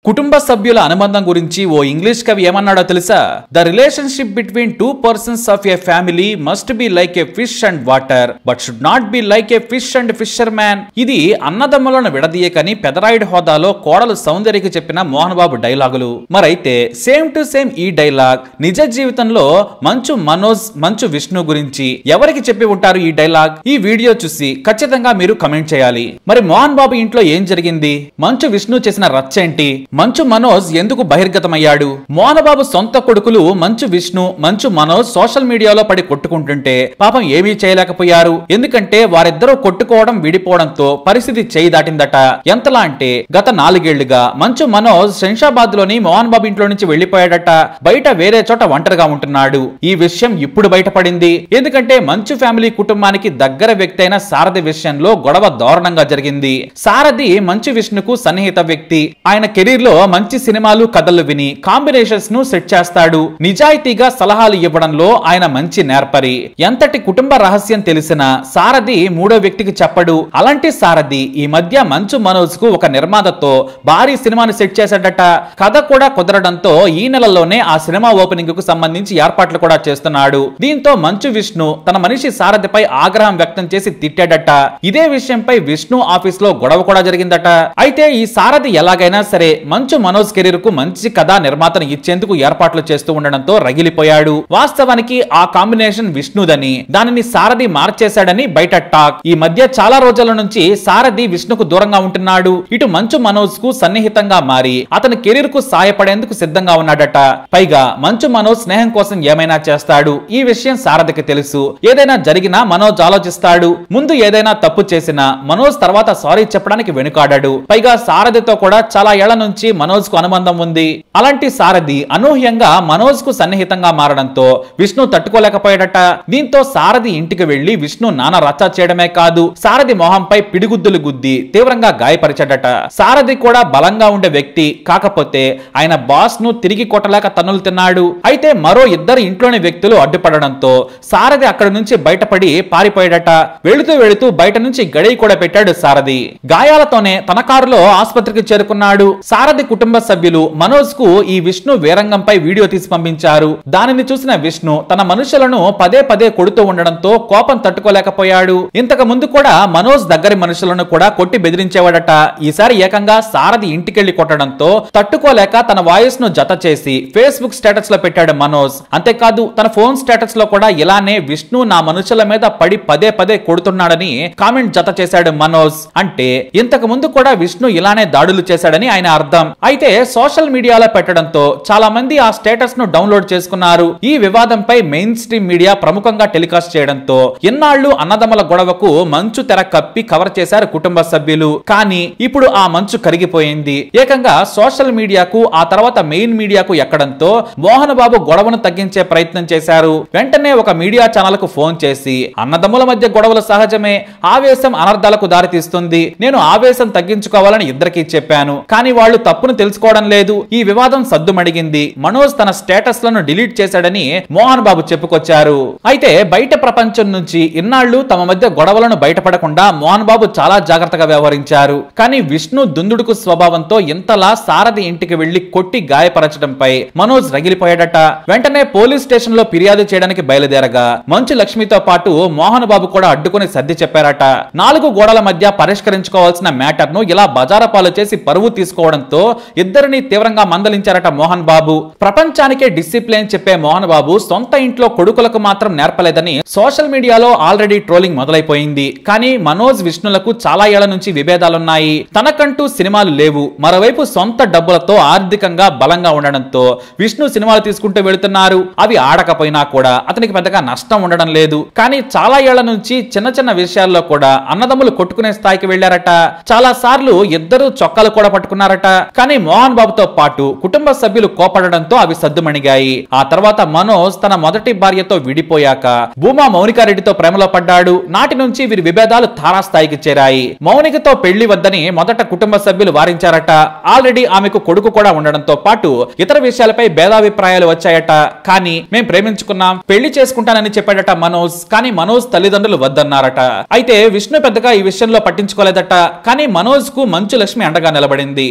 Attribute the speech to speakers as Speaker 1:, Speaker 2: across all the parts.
Speaker 1: కుటుంబ సభ్యుల అనుబంధం గురించి ఓ ఇంగ్లీష్ కవి ఏమన్నాడో తెలుసా the relationship between two persons of a family must be like a fish and water but should not be like a fish and fisherman ఇది అన్నదమ్ములను విడదీయకని పెదరాయుడు హోదాలో కోడలు సౌందర్యకి చెప్పిన మోహన్ బాబు డైలాగులు మరైతే సేమ్ టు సేమ్ ఈ డైలాగ్ నిజ జీవితంలో మంచు మనోజ్ మంచు విష్ణు గురించి ఎవరికి చెప్పి ఉంటారు ఈ డైలాగ్ ఈ వీడియో చూసి ఖచ్చితంగా మీరు కమెంట్ చేయాలి మరి మోహన్ బాబు ఇంట్లో ఏం జరిగింది మంచు విష్ణు చేసిన రచ్చ ఏంటి మంచు మనోజ్ ఎందుకు బహిర్గతమయ్యాడు మోహన్ బాబు సొంత కొడుకులు మంచు విష్ణు మంచు మనోజ్ సోషల్ మీడియాలో పడి కొట్టుకుంటుంటే పాపం ఏమీ చేయలేకపోయారు ఎందుకంటే వారిద్దరూ కొట్టుకోవడం విడిపోవడంతో పరిస్థితి చేయి దాటిందట ఎంతలా అంటే గత నాలుగేళ్లుగా మంచు మనోజ్ శంషాబాద్ లోని మోహన్ బాబు ఇంట్లో నుంచి వెళ్లిపోయాడట బయట వేరే చోట ఒంటరిగా ఉంటున్నాడు ఈ విషయం ఇప్పుడు బయటపడింది ఎందుకంటే మంచు ఫ్యామిలీ కుటుంబానికి దగ్గర వ్యక్తి అయిన సారథి విషయంలో గొడవ దారుణంగా జరిగింది సారథి మంచు విష్ణుకు సన్నిహిత వ్యక్తి ఆయన కెరీర్ లో మంచి సినిమాలు కథలు విని కాంబినేషన్స్ ను సెట్ చేస్తాడు నిజాయితీగా సలహాలు ఇవ్వడంలో ఆయన మంచి నేర్పరి ఎంతటి కుటుంబ రహస్యం తెలిసిన సారథి మూడో వ్యక్తికి చెప్పడు అలాంటి సారథి ఈ మధ్య మంచు మనోజ్ కు ఒక నిర్మాతతో భారీ సినిమాను సెట్ చేశాడట కథ కూడా కుదరడంతో ఈ నెలలోనే ఆ సినిమా ఓపెనింగ్ కు సంబంధించి ఏర్పాట్లు కూడా చేస్తున్నాడు దీంతో మంచు విష్ణు తన మనిషి సారథిపై ఆగ్రహం వ్యక్తం చేసి తిట్టాడట ఇదే విషయంపై విష్ణు ఆఫీస్ లో గొడవ కూడా జరిగిందట అయితే ఈ సారథి ఎలాగైనా సరే మంచు మనోజ్ కెరీర్ కు మంచి కథా నిర్మాతను ఇచ్చేందుకు ఏర్పాట్లు చేస్తూ ఉండడంతో రగిలిపోయాడు వాస్తవానికి ఆ కాంబినేషన్ విష్ణుదని దానిని సారథి మార్చేశాడని బయట టాక్ ఈ మధ్య చాలా రోజుల నుంచి సారథి విష్ణుకు దూరంగా ఉంటున్నాడు ఇటు మంచు మనోజ్ కు సన్నిహితంగా మారి అతని కెరీర్ కు సాయపడేందుకు సిద్ధంగా ఉన్నాడట పైగా మంచు మనోజ్ స్నేహం కోసం ఏమైనా చేస్తాడు ఈ విషయం సారథికి తెలుసు ఏదైనా జరిగినా మనోజ్ ఆలోచిస్తాడు ముందు ఏదైనా తప్పు చేసినా మనోజ్ తర్వాత సారీ చెప్పడానికి వెనుకాడాడు పైగా సారథితో కూడా చాలా ఏళ్ల నుంచి మనోజ్ కు అనుబంధం ఉంది అలాంటి సారథి అనూహ్యంగా మనోజ్ కు సన్నిహితంగా మారడంతో విష్ణు తట్టుకోలేకపోయాడట దీంతో సారథి ఇంటికి వెళ్లి విష్ణు నాన్న రచ్చ చేయడమే కాదు సారథి మొహంపై పిడిగుద్దులు గుద్ది తీవ్రంగా గాయపరిచాడట సారథి కూడా బలంగా ఉండే వ్యక్తి కాకపోతే ఆయన బాస్ ను తిరిగి కొట్టలేక తన్నులు తిన్నాడు అయితే మరో ఇద్దరు ఇంట్లోని వ్యక్తులు అడ్డుపడడంతో సారథి అక్కడి నుంచి బయటపడి పారిపోయాడట వెళుతూ వెళుతూ బయట నుంచి గడియ కూడా పెట్టాడు సారథి గాయాలతోనే తన కారులో ఆసుపత్రికి చేరుకున్నాడు సారథి కుటుంబ సభ్యులు మనోజ్ కు ఈ విష్ణు వీరంగంపై వీడియో తీసి పంపించారు దానిని చూసిన విష్ణు తన మనుషులను పదే పదే కొడుతూ ఉండడంతో కోపం తట్టుకోలేకపోయాడు ఇంతకు ముందు కూడా మనోజ్ దగ్గరి మనుషులను కూడా కొట్టి బెదిరించేవాడట ఈసారి ఏకంగా సారథి ఇంటికెళ్లి కొట్టడంతో తట్టుకోలేక తన వాయిస్ ను జత చేసి ఫేస్బుక్ స్టేటస్ లో పెట్టాడు మనోజ్ అంతేకాదు తన ఫోన్ స్టేటస్ లో కూడా ఇలానే విష్ణు నా మనుషుల మీద పడి పదే పదే కొడుతున్నాడని కామెంట్ జత చేశాడు మనోజ్ అంటే ఇంతకు ముందు కూడా విష్ణు ఇలానే దాడులు చేశాడని ఆయన అర్థం అయితే సోషల్ మీడియాలో పెట్టడంతో చాలా మంది ఆ స్టేటస్ ను డౌన్లోడ్ చేసుకున్నారు ఈ వివాదంపై మెయిన్ స్ట్రీమ్ మీడియా ప్రముఖంగా టెలికాస్ట్ చేయడంతో ఇన్నాళ్లు అన్నదమ్మల గొడవకు మంచు తెర కప్పి కవర్ చేశారు కుటుంబ సభ్యులు కానీ ఇప్పుడు ఆ మంచు కరిగిపోయింది ఏకంగా సోషల్ మీడియాకు ఆ తర్వాత మెయిన్ మీడియాకు ఎక్కడంతో మోహన్ బాబు గొడవను తగ్గించే ప్రయత్నం చేశారు వెంటనే ఒక మీడియా ఛానల్ కు ఫోన్ చేసి అన్నదమ్ముల మధ్య గొడవలు సహజమే ఆవేశం అనర్థాలకు దారితీస్తుంది నేను ఆవేశం తగ్గించుకోవాలని ఇద్దరికి చెప్పాను కానీ వాళ్ళు తప్పును తెలుసుకోవడం లేదు ఈ వివాదం సద్దుమడిగింది మనోజ్ తన స్టేటస్ లను డిలీట్ చేశాడని మోహన్ బాబు చెప్పుకొచ్చారు అయితే బయట ప్రపంచం నుంచి ఇన్నాళ్లు తమ మధ్య గొడవలను బయటపడకుండా మోహన్ బాబు చాలా జాగ్రత్తగా వ్యవహరించారు కానీ విష్ణు దుందుడుకు స్వభావంతో ఇంతలా సారథి ఇంటికి వెళ్లి కొట్టి గాయపరచడంపై మనోజ్ రగిలిపోయాడట వెంటనే పోలీస్ స్టేషన్ లో ఫిర్యాదు చేయడానికి బయలుదేరగా మంచు లక్ష్మితో పాటు మోహన్ బాబు కూడా అడ్డుకుని సర్ది చెప్పారట నాలుగు గోడల మధ్య పరిష్కరించుకోవాల్సిన మ్యాటర్ ను ఇలా బజారపాలు చేసి పరువు తీసుకోవడంతో ఇద్దరిని తీవ్రంగా మందలించారట మోహన్ బాబు ప్రపంచానికే డిసిప్లిన్ చెప్పే మోహన్ బాబు సొంత ఇంట్లో కొడుకులకు మాత్రం నేర్పలేదని సోషల్ మీడియాలో ఆల్రెడీ ట్రోలింగ్ మొదలైపోయింది కానీ మనోజ్ విష్ణులకు చాలా ఏళ్ల నుంచి విభేదాలున్నాయి తనకంటూ సినిమాలు లేవు మరోవైపు సొంత డబ్బులతో ఆర్థికంగా బలంగా ఉండడంతో విష్ణు సినిమాలు తీసుకుంటూ వెళుతున్నారు అవి ఆడకపోయినా కూడా అతనికి పెద్దగా నష్టం ఉండడం లేదు కానీ చాలా ఏళ్ల నుంచి చిన్న చిన్న విషయాల్లో కూడా అన్నదమ్ములు కొట్టుకునే స్థాయికి వెళ్లారట చాలా సార్లు ఇద్దరు చొక్కాలు కూడా పట్టుకున్నారట కానీ మోహన్ బాబుతో పాటు కుటుంబ సభ్యులు కోపడడంతో అవి సద్దుమణిగాయి ఆ తర్వాత మనోజ్ తన మొదటి భార్యతో విడిపోయాక భూమా మౌనికారెడ్డితో ప్రేమలో పడ్డాడు నాటి నుంచి వీరి విభేదాలు తారాస్థాయికి చేరాయి మౌనికతో పెళ్లి వద్దని మొదట కుటుంబ సభ్యులు వారించారట ఆల్రెడీ ఆమెకు కొడుకు కూడా ఉండడంతో పాటు ఇతర విషయాలపై భేదాభిప్రాయాలు వచ్చాయట కానీ మేం ప్రేమించుకున్నాం పెళ్లి చేసుకుంటానని చెప్పాడట మనోజ్ కానీ మనోజ్ తల్లిదండ్రులు వద్దన్నారట అయితే విష్ణు పెద్దగా ఈ విషయంలో పట్టించుకోలేదట కానీ మనోజ్ కు మంచు లక్ష్మి అండగా నిలబడింది మొదట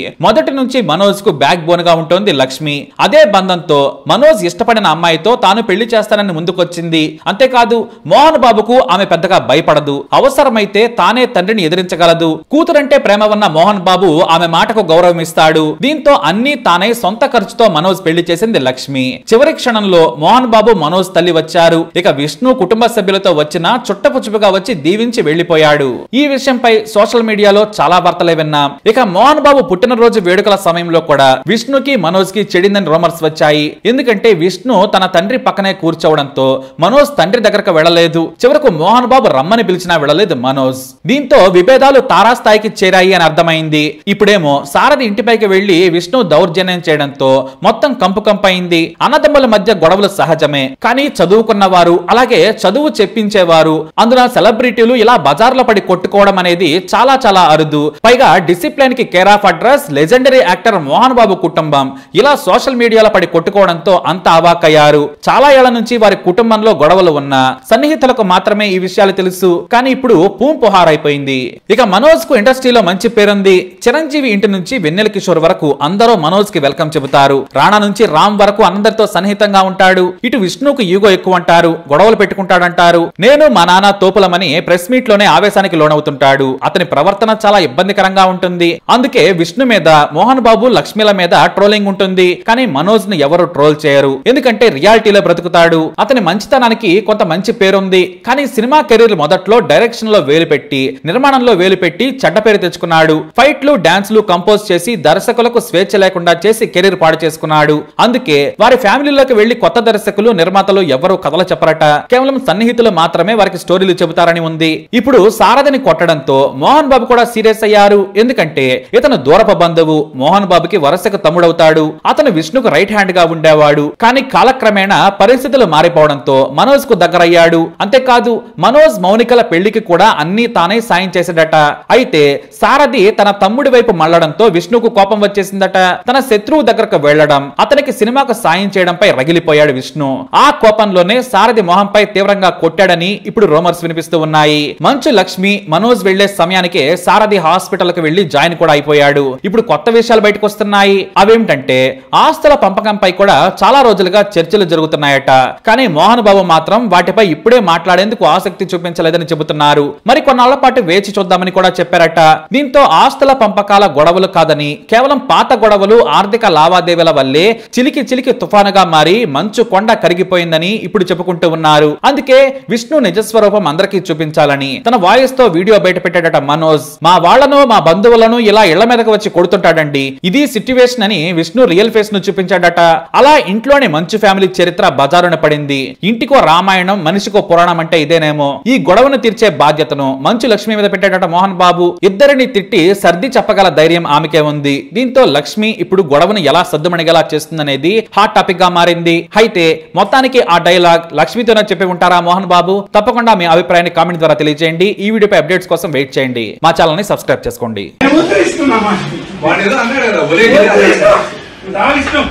Speaker 1: మొదటి నుంచి మనోజ్ కు బ్యాక్ బోన్ గా ఉంటుంది లక్ష్మి అదే బంధంతో మనోజ్ ఇష్టపడిన అమ్మాయితో తాను పెళ్లి చేస్తానని ముందుకొచ్చింది అంతేకాదు మోహన్ బాబుకు ఆమె పెద్దగా భయపడదు అవసరమైతే తానే తండ్రిని ఎదిరించగలదు కూతురంటే ప్రేమ ఉన్న మోహన్ బాబు ఆమె మాటకు గౌరవం ఇస్తాడు దీంతో అన్ని తానే సొంత ఖర్చుతో మనోజ్ పెళ్లి చేసింది లక్ష్మి చివరి క్షణంలో మోహన్ బాబు మనోజ్ తల్లి వచ్చారు ఇక విష్ణు కుటుంబ సభ్యులతో వచ్చిన చుట్టపుచ్చుపుగా వచ్చి దీవించి వెళ్లిపోయాడు ఈ విషయంపై సోషల్ మీడియాలో చాలా వార్తలే విన్నాం ఇక మోహన్ బాబు పుట్టినరోజు వేడుకల సమయంలో కూడా విష్ణుకి మనోజ్ కి చెడిందని రూమర్స్ వచ్చాయి ఎందుకంటే విష్ణు తన తండ్రి పక్కనే కూర్చోవడంతో మనోజ్ తండ్రి దగ్గరకు వెళ్లలేదు చివరకు మోహన్ బాబు రమ్మని పిలిచినా వెళ్ళలేదు మనోజ్ దీంతో విభేదాలు తారాస్థాయికి చేరాయి అని అర్థమైంది ఇప్పుడేమో సారథి ఇంటిపైకి వెళ్లి విష్ణు దౌర్జన్యం చేయడంతో మొత్తం కంపు కంపైంది అన్నదమ్ముల మధ్య గొడవలు సహజమే కానీ చదువుకున్న వారు అలాగే చదువు చెప్పించేవారు అందున సెలబ్రిటీలు ఇలా బజార్లో పడి కొట్టుకోవడం అనేది చాలా చాలా అరుదు పైగా డిసిప్లిన్ కి care of address legendary actor Mohan Babu కుటుంబం ఇలా సోషల్ మీడియాలో పడి కొట్టుకోవడంతో అంత అవాకయ్యారు చాలా ఏళ్ల నుంచి వారి కుటుంబంలో గొడవలు ఉన్నా సన్నిహితులకు మాత్రమే ఈ విషయాలు తెలుసు కానీ ఇప్పుడు పూం పుహారైపోయింది ఇక మనోజ్ కు ఇండస్ట్రీలో మంచి పేరుంది చిరంజీవి ఇంటి నుంచి వెన్నెల కిషోర్ వరకు అందరూ మనోజ్ కి వెల్కమ్ చెబుతారు రాణా నుంచి రామ్ వరకు అందరితో సన్నిహితంగా ఉంటాడు ఇటు విష్ణుకు ఈగో ఎక్కువ అంటారు గొడవలు పెట్టుకుంటాడంటారు నేను మా నాన్న తోపులమని ప్రెస్ మీట్ లోనే ఆవేశానికి లోనవుతుంటాడు అతని ప్రవర్తన చాలా ఇబ్బందికరంగా ఉంటుంది అందుకే విష్ణు మీద మోహన్ బాబు లక్ష్మిల మీద ట్రోలింగ్ ఉంటుంది కానీ మనోజ్ ని ఎవరు ట్రోల్ చేయరు ఎందుకంటే రియాలిటీలో బ్రతుకుతాడు అతని మంచితనానికి కొంత మంచి పేరుంది కానీ సినిమా కెరీర్ మొదట్లో డైరెక్షన్ లో వేలు పెట్టి నిర్మాణంలో వేలు పెట్టి చెడ్డ పేరు తెచ్చుకున్నాడు ఫైట్లు డాన్స్లు కంపోజ్ చేసి దర్శకులకు స్వేచ్ఛ లేకుండా చేసి కెరీర్ పాడు చేసుకున్నాడు అందుకే వారి ఫ్యామిలీలోకి వెళ్లి కొత్త దర్శకులు నిర్మాతలు ఎవరు కథలు చెప్పరట కేవలం సన్నిహితులు మాత్రమే వారికి స్టోరీలు చెబుతారని ఉంది ఇప్పుడు సారథిని కొట్టడంతో మోహన్ బాబు కూడా సీరియస్ అయ్యారు ఎందుకంటే ఇతను దూరప బంధువు మోహన్ బాబుకి వరుసకు తమ్ముడవుతాడు అతను విష్ణుకు రైట్ హ్యాండ్ గా ఉండేవాడు కానీ కాలక్రమేణా పరిస్థితులు మారిపోవడంతో మనోజ్ కు దగ్గరయ్యాడు అంతేకాదు మనోజ్ మౌనికల పెళ్లికి కూడా అన్ని తానే సాయం చేశాడట అయితే సారథి తన తమ్ముడి వైపు మళ్ళడంతో విష్ణుకు కోపం వచ్చేసిందట తన శత్రువు దగ్గరకు వెళ్లడం అతనికి సినిమాకు సాయం చేయడంపై రగిలిపోయాడు విష్ణు ఆ కోపంలోనే సారథి మొహంపై తీవ్రంగా కొట్టాడని ఇప్పుడు రూమర్స్ వినిపిస్తూ ఉన్నాయి మంచు లక్ష్మి మనోజ్ వెళ్లే సమయానికే సారథి హాస్పిటల్ కు వెళ్లి జాయిన్ కూడా అయిపోయాడు ఇప్పుడు కొత్త విషయాలు బయటకు వస్తున్నాయి అవేమిటంటే ఆస్తుల పంపకంపై కూడా చాలా రోజులుగా చర్చలు జరుగుతున్నాయట కానీ మోహన్ బాబు మాత్రం వాటిపై ఇప్పుడే మాట్లాడేందుకు ఆసక్తి చూపించలేదని చెబుతున్నారు మరి కొన్నాళ్ల పాటు వేచి చూద్దామని కూడా చెప్పారట దీంతో ఆస్తుల పంపకాల గొడవలు కాదని కేవలం పాత గొడవలు ఆర్థిక లావాదేవీల వల్లే చిలికి చిలికి తుఫానుగా మారి మంచు కొండ కరిగిపోయిందని ఇప్పుడు చెప్పుకుంటూ ఉన్నారు అందుకే విష్ణు నిజస్వరూపం అందరికీ చూపించాలని తన వాయిస్ తో వీడియో బయట పెట్టాడట మనోజ్ మా వాళ్లను మా బంధువులను ఇలా ఇళ్ల మీదకి వచ్చి కొడుతుంటాడండి ఇది సిట్యువేషన్ అని విష్ణు రియల్ ఫేస్ ను చూపించాడట అలా ఇంట్లోని మంచు ఫ్యామిలీ చరిత్ర బజారున పడింది ఇంటికో రామాయణం మనిషికో పురాణం అంటే ఇదేనేమో ఈ గొడవను తీర్చే బాధ్యతను మంచు లక్ష్మి మీద పెట్టాడట మోహన్ బాబు ఇద్దరిని తిట్టి సర్ది చెప్పగల ధైర్యం ఆమెకే ఉంది దీంతో లక్ష్మి ఇప్పుడు గొడవను ఎలా సద్దుమణిగేలా చేస్తుందనేది హాట్ టాపిక్ గా మారింది అయితే మొత్తానికి ఆ డైలాగ్ లక్ష్మితోనే చెప్పి ఉంటారా మోహన్ బాబు తప్పకుండా మీ అభిప్రాయాన్ని కామెంట్ ద్వారా తెలియజేయండి ఈ వీడియోపై అప్డేట్స్ కోసం వెయిట్ చేయండి మా ఛానల్ ని సబ్స్క్రైబ్ చేసుకోండి
Speaker 2: మేము ఉద్ధరిస్తున్నామా
Speaker 3: వాడు ఏదో అన్నాడు కదా ఒరే
Speaker 2: ఉద్ధరిస్తాం. నాకు ఇష్టం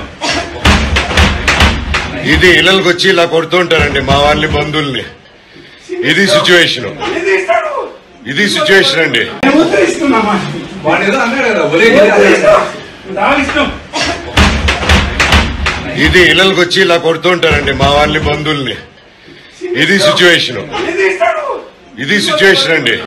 Speaker 4: ఇది ఇళ్ళకి వచ్చి ఇలా కొడుతుంటారండి మా వాళ్ళని బంధువుల్ని ఇది సిచ్యువేషన్
Speaker 2: ఇది ఇస్తాడు.
Speaker 4: ఇది సిచ్యువేషన్ అండి
Speaker 2: మేము ఉద్ధరిస్తున్నామా
Speaker 3: వాడు ఏదో అన్నాడు కదా ఒరే
Speaker 2: ఉద్ధరిస్తాం. నాకు ఇష్టం
Speaker 4: ఇది ఇళ్ళకి వచ్చి ఇలా కొడుతుంటారండి మా వాళ్ళని బంధువుల్ని ఇది సిచ్యువేషన్
Speaker 2: ఇది ఇస్తాడు.
Speaker 4: ఇది సిచ్యువేషన్ అండి